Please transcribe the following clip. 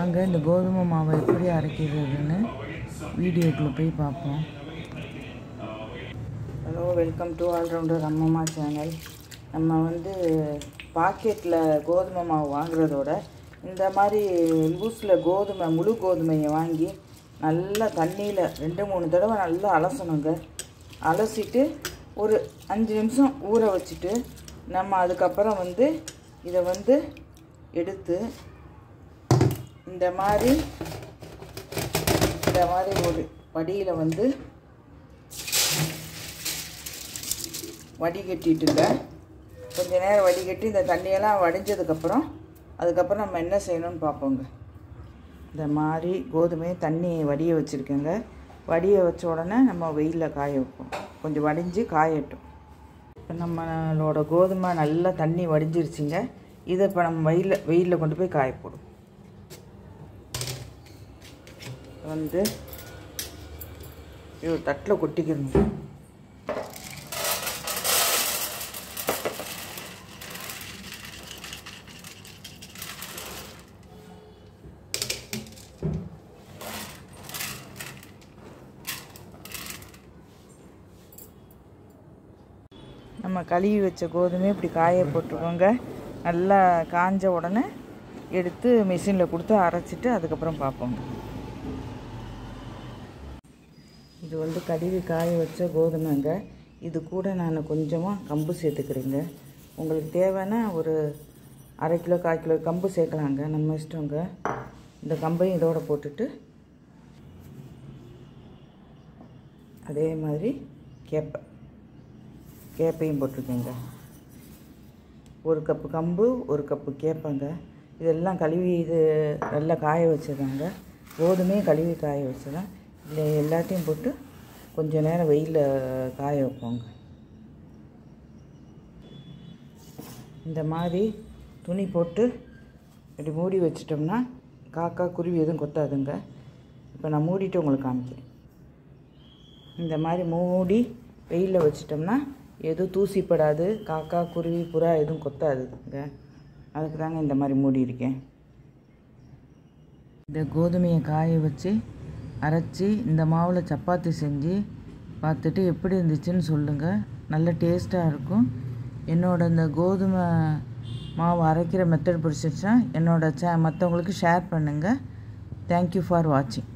வாங்க இந்த கோதுமை மாவை எப்படி அரைக்கிறதுன்னு வீடியோக்குள்ளே போய் பார்ப்போம் hello welcome to all rounder Ammamma channel நம்ம வந்து பாக்கெட்டில் கோதுமை மாவு வாங்குறதோட இந்த மாதிரி லூஸில் கோதுமை முழு கோதுமையை வாங்கி நல்லா தண்ணியில் ரெண்டு மூணு தடவை நல்லா அலசணுங்க அலசிட்டு ஒரு அஞ்சு நிமிஷம் ஊற வச்சுட்டு நம்ம அதுக்கப்புறம் வந்து இதை வந்து எடுத்து இந்த மாதிரி இந்த மாதிரி ஒரு வடியில் வந்து வடிகட்டிட்டுங்க கொஞ்ச நேரம் வடிகட்டி இந்த தண்ணியெல்லாம் வடிஞ்சதுக்கப்புறம் அதுக்கப்புறம் நம்ம என்ன செய்யணும்னு பார்ப்போங்க இந்த மாதிரி கோதுமையை தண்ணி வடிய வச்சுருக்கேங்க வடிய வச்ச உடனே நம்ம வெயிலில் காய வைப்போம் கொஞ்சம் வடிஞ்சு காயட்டும் இப்போ நம்மளோட கோதுமை நல்லா தண்ணி வடிஞ்சிருச்சுங்க இதை இப்போ நம்ம வெயிலில் வெயிலில் கொண்டு போய் காய போடும் வந்து இது ஒரு தட்டில் கொட்டிக்கணும் நம்ம கழுவி வச்ச கோதுமை இப்படி காய போட்டுக்கோங்க நல்லா காஞ்ச உடனே எடுத்து மிஷினில் கொடுத்து அரைச்சிட்டு அதுக்கப்புறம் பார்ப்போங்க இது வந்து கழுவி காய வச்ச கோதுமைங்க இது கூட நான் கொஞ்சமாக கம்பு சேர்த்துக்கிறேங்க உங்களுக்கு தேவைன்னா ஒரு அரை கிலோ கால் கிலோ கம்பு சேர்க்கலாங்க நம்ம இஷ்டங்க இந்த கம்பையும் இதோட போட்டுட்டு அதே மாதிரி கேப்பை கேப்பையும் போட்டிருக்கேங்க ஒரு கப்பு கம்பு ஒரு கப்பு கேப்பங்க இதெல்லாம் கழுவி இது நல்லா காய வச்சதாங்க கோதுமையும் கழுவி காய வச்சதான் இதில் எல்லாத்தையும் போட்டு கொஞ்சம் நேரம் வெயிலில் காய வைப்போங்க இந்த மாதிரி துணி போட்டு இப்படி மூடி வச்சிட்டோம்னா காக்கா குருவி எதுவும் கொத்தாதுங்க இப்போ நான் மூடிட்டு உங்களுக்கு காமிக்கிறேன் இந்த மாதிரி மூடி வெயிலில் வச்சிட்டோம்னா எதுவும் தூசிப்படாது காக்கா குருவி புறா எதுவும் கொத்தாதுங்க அதுக்கு தாங்க இந்த மாதிரி மூடி இருக்கேன் இந்த கோதுமையை காய வச்சு அரைச்சி இந்த மாவில் சப்பாத்தி செஞ்சு பார்த்துட்டு எப்படி இருந்துச்சுன்னு சொல்லுங்கள் நல்ல டேஸ்ட்டாக இருக்கும் என்னோட இந்த கோதுமை மாவு அரைக்கிற மெத்தட் பிடிச்சிருச்சா என்னோட சே மற்றவங்களுக்கு ஷேர் பண்ணுங்கள் தேங்க்யூ ஃபார் வாட்சிங்